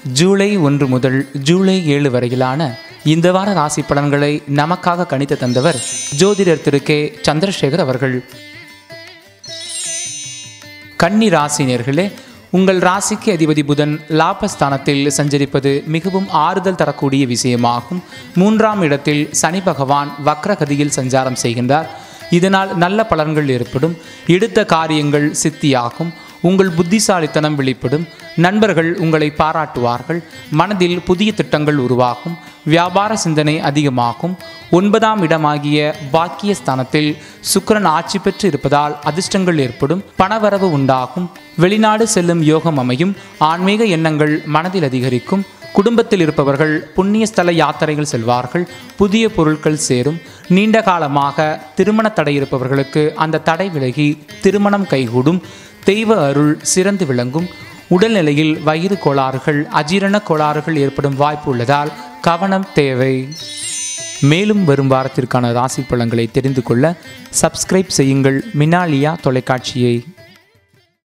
ஜூலை ஒன்று முதல் ஜூலை ஏழு வரையிலான இந்த வார ராசி பலன்களை நமக்காக கணித்து தந்தவர் ஜோதிடர் திரு கே சந்திரசேகர் அவர்கள் கன்னி ராசினியர்களே உங்கள் ராசிக்கு அதிபதி புதன் லாபஸ்தானத்தில் சஞ்சரிப்பது மிகவும் ஆறுதல் தரக்கூடிய விஷயமாகும் மூன்றாம் இடத்தில் சனி பகவான் வக்ரகதியில் சஞ்சாரம் செய்கின்றார் இதனால் நல்ல பலன்கள் ஏற்படும் எடுத்த காரியங்கள் சித்தியாகும் உங்கள் புத்திசாலித்தனம் வெளிப்படும் நண்பர்கள் உங்களை பாராட்டுவார்கள் மனதில் புதிய திட்டங்கள் உருவாகும் வியாபார சிந்தனை அதிகமாகும் ஒன்பதாம் இடமாகிய பாக்கியஸ்தானத்தில் சுக்கிரன் ஆட்சி பெற்று இருப்பதால் அதிர்ஷ்டங்கள் ஏற்படும் பணவரவு உண்டாகும் வெளிநாடு செல்லும் யோகம் அமையும் ஆன்மீக எண்ணங்கள் மனதில் அதிகரிக்கும் குடும்பத்தில் இருப்பவர்கள் புண்ணிய ஸ்தல யாத்திரைகள் செல்வார்கள் புதிய பொருட்கள் சேரும் நீண்ட காலமாக திருமண தடை இருப்பவர்களுக்கு அந்த தடை விலகி திருமணம் கைகூடும் தெய்வ அருள் சிறந்து விளங்கும் உடல்நிலையில் வயிறு கோளாறுகள் அஜீரண கோளாறுகள் ஏற்படும் வாய்ப்பு உள்ளதால் கவனம் தேவை மேலும் வரும் வாரத்திற்கான ராசி பலன்களை தெரிந்து கொள்ள சப்ஸ்கிரைப் செய்யுங்கள் மினாலியா தொலைக்காட்சியை